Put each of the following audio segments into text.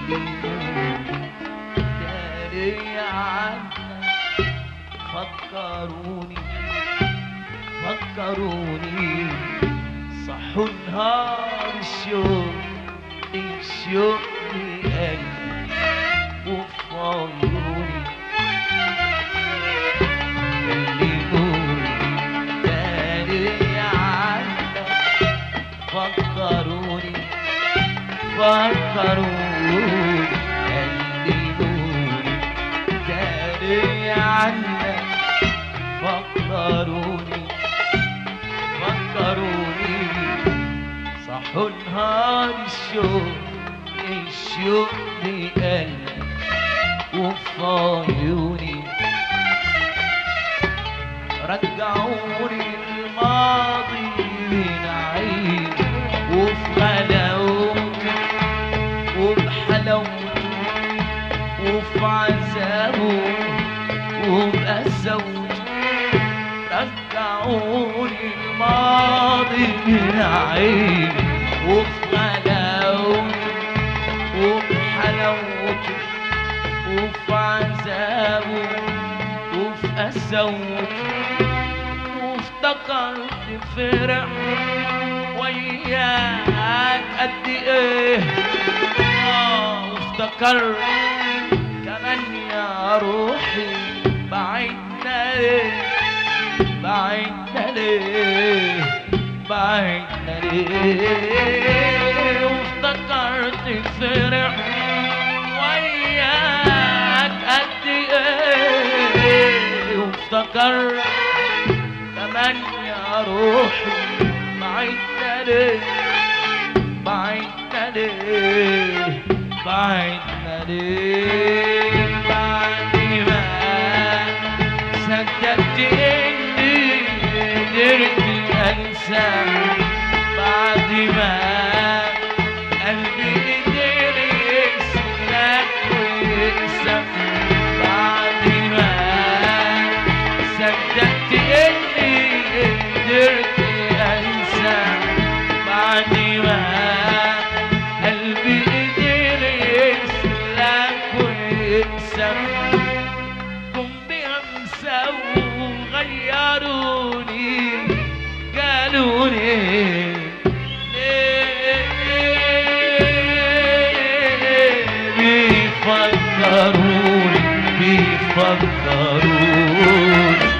داري عنك فكروني فكروني صحوا نهار الشوق الشوق لقلبي وفي عيوني كلموني داري عنك فكروني فكروني كلموني داري عنك فكروني فكروني صحوا نهار الشوق الشوق بقلبي وفي عيوني رجعوني الماضي بنعيم وفي غلاوته وبحلاوته وفي عذابه وبقساوته رجعوني الماضي بنعيم وفي غلاوته وبحلاوته وفي عذابه وفي قساوته وافتكرت فرح وياك قد ايه اه وافتكرت كمان يا روحي بعدنا ليه بعدنا ليه بعدنا ليه وافتكرت فرح وياك قد ايه وافتكرت كمان يا روحي بعدنا ليه بعدنا ليه بعدنا ليه بعد ما صدقت اني قدرت انسى بعد ما قلبي قدر يسلك ويقسى بعد ما صدقت اني قدرت انسى بعد ما قلبي قدر يسلك ويقسى جم بأمسى وغيروني قالولي بيفكروني بيفكروني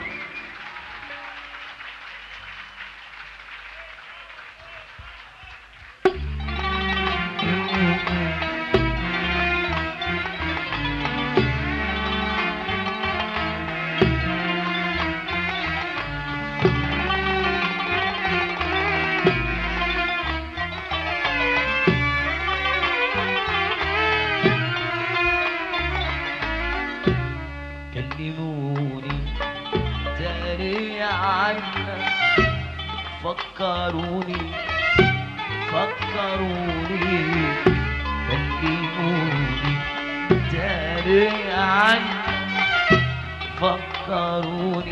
كلموني تاني عنك فكروني فكروني كلموني تاني عنك فكروني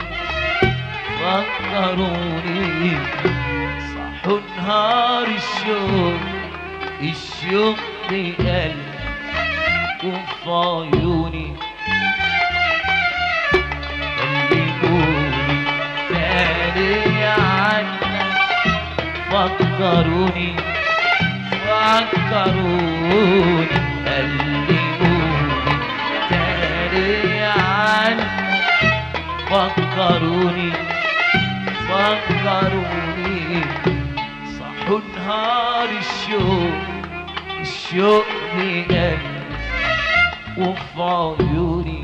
فكروني صحوا نهار الشوق الشوق بقلبي وفي عيوني كلموني تاني عنك فكروني فكروني كلموني تاني عنك فكروني فكروني صحوا نهار الشوق الشوق بقلبي وفي عيوني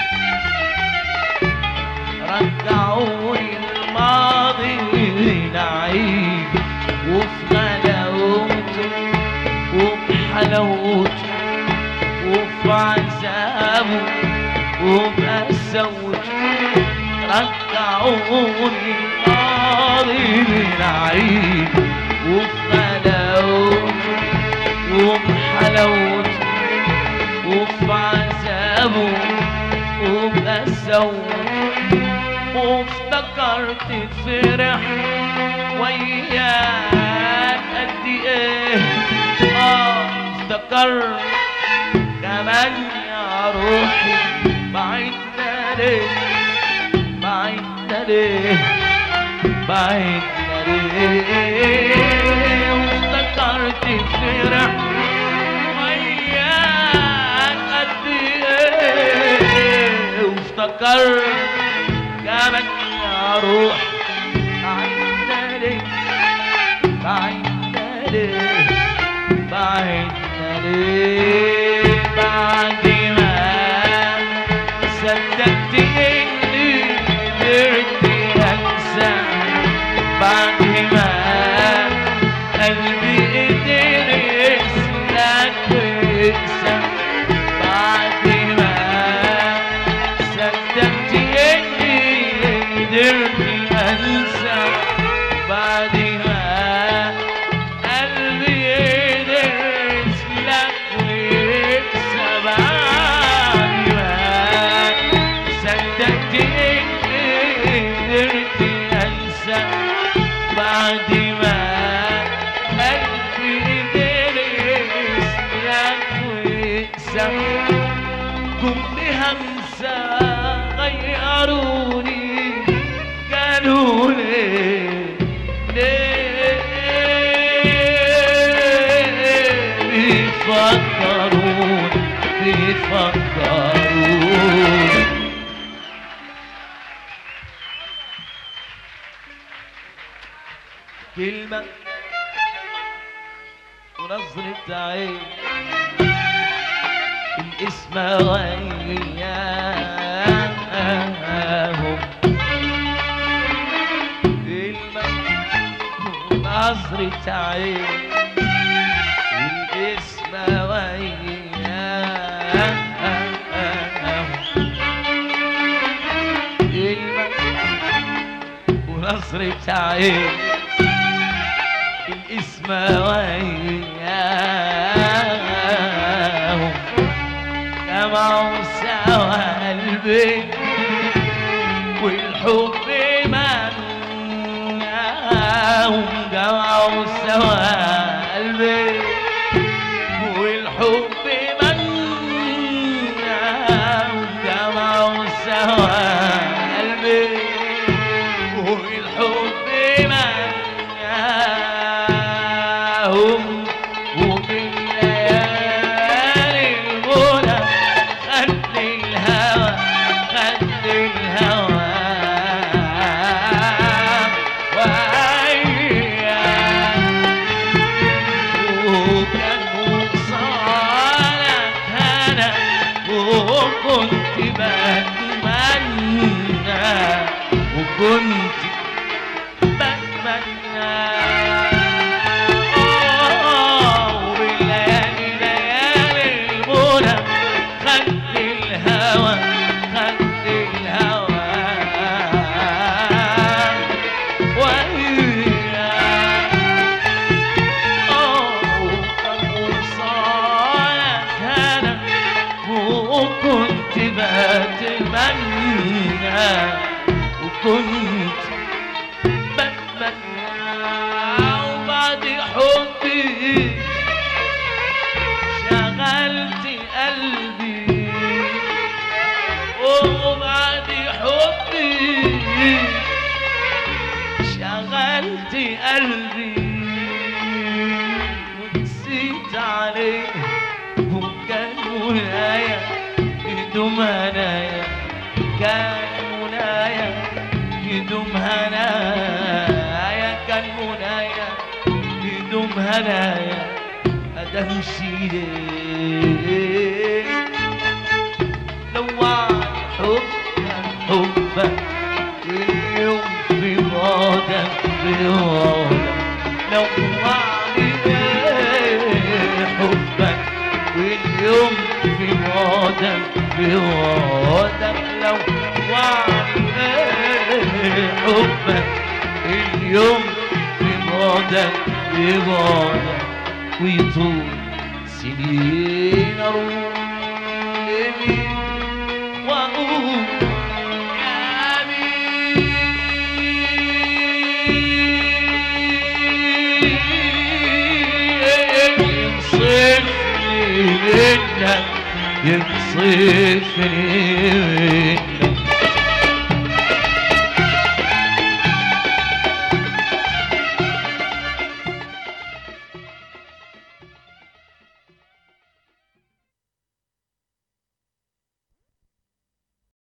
رجعوني الماضي نعيم وفي غلاوته وبحلاوته وفي عذابه وبقساوته رجعوني الماضي نعيم وفي غلاوته وبحلاوته وفي عذابه وبقساوته وافتكرت فرح وياك قد ايه اه افتكرت روحي بعدنا ليه بعدنا ليه بعدنا ليه وافتكرت فرح وياك قد ايه وافتكرت جابك يا روح بعدنا ليه بعدنا ليه بعدنا ليه بعد ما صدقت اني قدرت انسى بعد ما قلبي قدر يسلك ويكسى بعد ما صدقت اني قدرت انسى بعد ما قلبي قدر يسلك ويكسى بعد ما صدقت اني قدرت انسى بعد ما قلبي قدر يسلك ويكسى جم بهمسة غيروني قالوا لي ليه بيفكرون بيفكرون كلمة ونظرة عين الاسم وياهم كلمة ونظرة عين الاسم وياهم كلمة ونظرة عين الاسم وياهم جمعوا سوا قلبي والحب مناهم جمعوا سوا قلبي والحب مناهم جمعوا سوا قلبي والحب مناهم وبالليالي الغنى خد الهوى خد الهوى وأيام وكان وصالك هنا وكنت بتمنى وكنت بتمنى آه، والليالي ليالي الغنى خد الهوى خد الهوى وياك وصالك هنا وكنت بتمنى وكنت بتمنى وبعد حبي شغلت قلبي وبعد حبي شغلت قلبي ونسيت عليه وكان منايا يدوم هنايا كان منايا يدوم هنايا كان منايا يدوم هنايا أدمشي ليه لوعني حبك حبك اليوم في بعدك في بعدك لوعني ايه حبك واليوم في بعدك في بعدك لوعني ايه حبك اليوم في بعدك في بعدك ويطول سنين اروح لمين واقول يا مين ينصفني منك يقصفني